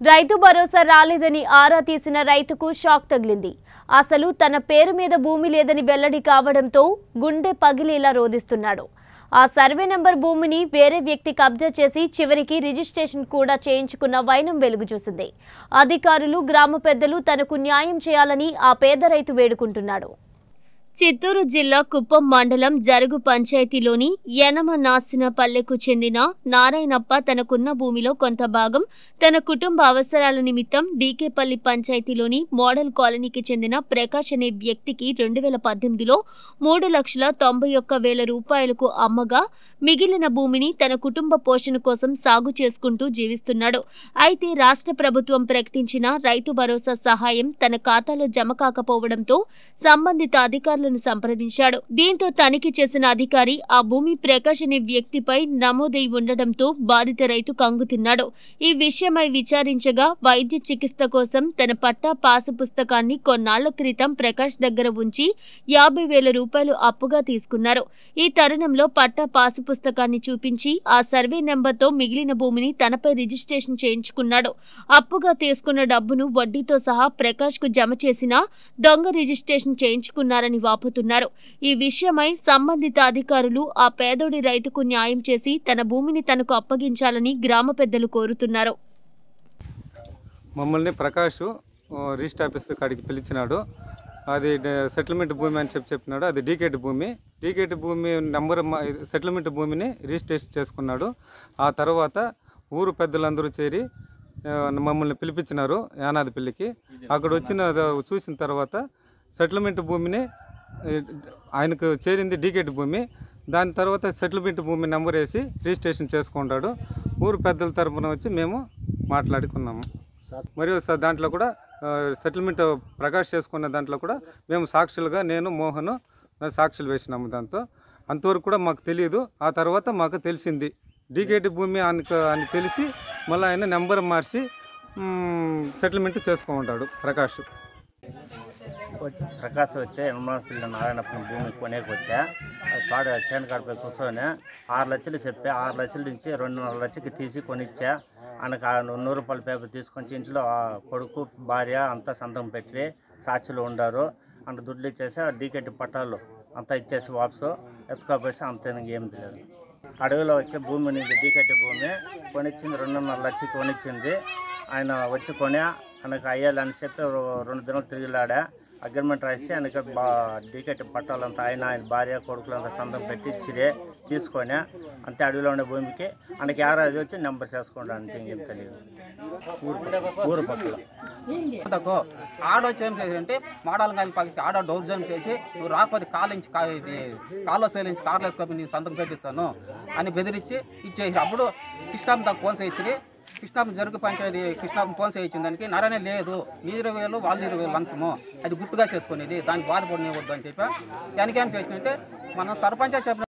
రైతు భరోసా రాలేదని ఆరా తీసిన రైతుకు షాక్ తగిలింది అసలు తన పేరు మీద భూమి లేదని వెల్లడి కావడంతో గుండె పగిలేలా రోధిస్తున్నాడు ఆ సర్వే నెంబర్ భూమిని వేరే వ్యక్తి కబ్జా చేసి చివరికి రిజిస్ట్రేషన్ కూడా చేయించుకున్న వైనం వెలుగు చూసింది అధికారులు గ్రామ పెద్దలు తనకు న్యాయం చేయాలని ఆ పేద రైతు వేడుకుంటున్నాడు చిత్తూరు జిల్లా కుప్పం మండలం జరుగు పంచాయతీలోని యనమ నాసిన పల్లెకు చెందిన నారాయణప్ప తనకున్న భూమిలో కొంత భాగం తన కుటుంబ అవసరాల నిమిత్తం డీకేపల్లి పంచాయతీలోని మోడల్ కాలనీకి చెందిన ప్రకాష్ అనే వ్యక్తికి రెండు వేల పద్దెనిమిదిలో మూడు లక్షల తొంభై ఒక్క వేల రూపాయలకు అమ్మగా మిగిలిన భూమిని తన కుటుంబ పోషణ కోసం సాగు చేసుకుంటూ జీవిస్తున్నాడు అయితే రాష్ట్ర ప్రభుత్వం ప్రకటించిన రైతు భరోసా సహాయం తన ఖాతాలో జమ కాకపోవడంతో సంబంధిత అధికారులను సంప్రదించాడు దీంతో తనిఖీ చేసిన అధికారి ఆ భూమి ప్రకాష్ అనే వ్యక్తిపై నమోదై ఉండడంతో బాధిత రైతు కంగుతిన్నాడు ఈ విషయమై విచారించగా వైద్య చికిత్స కోసం తన పట్టా పాసు పుస్తకాన్ని కొన్నాళ్ల క్రితం ప్రకాష్ దగ్గర ఉంచి యాభై వేల రూపాయలు అప్పుగా తీసుకున్నారు ఈ తరుణంలో పట్టా పాసు పుస్తకాన్ని చూపించి ఆ సర్వే నెంబర్తో మిగిలిన భూమిని తనపై రిజిస్ట్రేషన్ చేయించుకున్నాడు అప్పుగా తీసుకున్న డబ్బును వడ్డీతో సహా ప్రకాష్ కు జమ చేసిన దొంగ రిజిస్ట్రేషన్ చేయించుకున్నారని వాపోతున్నారు ఈ విషయమై సంబంధిత అధికారులు ఆ పేదోడి రైతుకు న్యాయం చేసి తన భూమిని తనకు అప్పగించాలని గ్రామ పెద్దలు కోరుతున్నారు మమ్మల్ని ప్రకాష్ ఆ, రిజిస్టర్ ఆఫీస్ కాడికి పిలిచినాడు అది డ- సెటిల్మెంట్ భూమి అని చెప్పి చెప్పినాడు అది డీకేట్ భూమి డీకేట్ భూమి నెంబర్ మా- సెటిల్మెంట్ భూమిని రిజిస్ట్రేషన్ చేసుకున్నాడు ఆ తర్వాత ఊరు పెద్దలందరూ చేరి ఆ, మమ్మల్ని పిలిపించినారు యానాది పెళ్ళికి అక్కడ వచ్చిన చూసిన తర్వాత సెటిల్మెంట్ భూమిని ఏ, ఆయనకు చేరింది డీకేట్ భూమి దాని తర్వాత సెటిల్మెంట్ భూమి నెంబర్ వేసి రిజిస్ట్రేషన్ చేసుకుంటాడు ఊరు పెద్దల తరపున వచ్చి మేము మాట్లాడుకున్నాము మరియు స- దాంట్లో కూడా ఆ, సెటిల్మెంట్ ప్రకాష్ చేసుకున్న దాంట్లో కూడా మేము సాక్షులుగా నేను మోహన్ సాక్షులు వేసినాము దాంతో అంతవరకు కూడా మాకు తెలియదు ఆ తర్వాత మాకు తెలిసింది డీకేటి భూమి ఆయనకు అని తెలిసి మళ్ళీ ఆయన నెంబర్ మార్చి మ్, సెటిల్మెంట్ చేసుకుంటాడు ప్రకాష్ వచ్చి- ప్రకాశ్ వచ్చే యనమల పిల్ల నారాయణప్పని భూమి కొనేకి వచ్చా అది కాడ చేను కాడపై కూర్చొని ఆరు లక్షలు చెప్పా ఆరు లక్షల నుంచి రెండున్నర లక్షలకి తీసి కొనిచ్చా ఆయనకు ఆ నూరు రూపాయల పేపర్ తీసుకొని ఇంట్లో ఆ కొడుకు భార్య అంతా సంతకం పెట్టి సాక్షులు ఉండారు అంత దుడ్లు ఇచ్చేసి ఆ డీకెట్ పట్టాలు అంతా ఇచ్చేసి వాపసు ఎత్తుకోపోసి అంత ఏం తెలియదు అడవిలో వచ్చే భూమి నుంచి డీకెట్ భూమి కొనిచ్చింది రెండున్నర లక్షకి కొనిచ్చింది ఆయన వచ్చి కొని ఆయనకు అయ్యాలని చెప్పి రో- రెండు దినాలు తిరిగిలాడా అగ్రిమెంట్ రాసి ఆయనకి బా డీకెట్ పట్టాలంతా ఆయన ఆయన భార్య కొడుకులంతా సంతం పెట్టి ఇచ్చిరే తీసుకొని అంతే అడవిలో ఉండే భూమికి ఆయనకి యారాది వచ్చి నెంబర్ చేసుకోండి అంతే ఇంకేం తెలియదు ఊరు పక్క- ఊరు పక్కల అంతకు ఆడొచ్చి ఏం చేసి మోడల్ కానీ పలిసి ఆడ డౌజన్ చేసి నువ్వు రాకపోతే కాలు నుంచి కా- ఇది కాల్లో సేలించి కార్లు వేసుకొని నేను సంతకం పెట్టిస్తాను అని బెదిరించి ఇచ్చేసి అప్పుడు కృష్ణాం దాకా ఫోన్ చేయించి కృష్ణాం జరుగు పంచాయతీ కృష్ణాం ఫోన్ చేయించిన దానికి నారాయణ లేదు మీ ఇరవై వేలు వాళ్ళ ఇరవై వేలు లంచము అది గుట్టుగా చేసుకునేది దానికి బాధపడినవద్దు అని చెప్పి దానికి ఏం చేసినట్టే మనం సర్పంచ్ చెప్పిన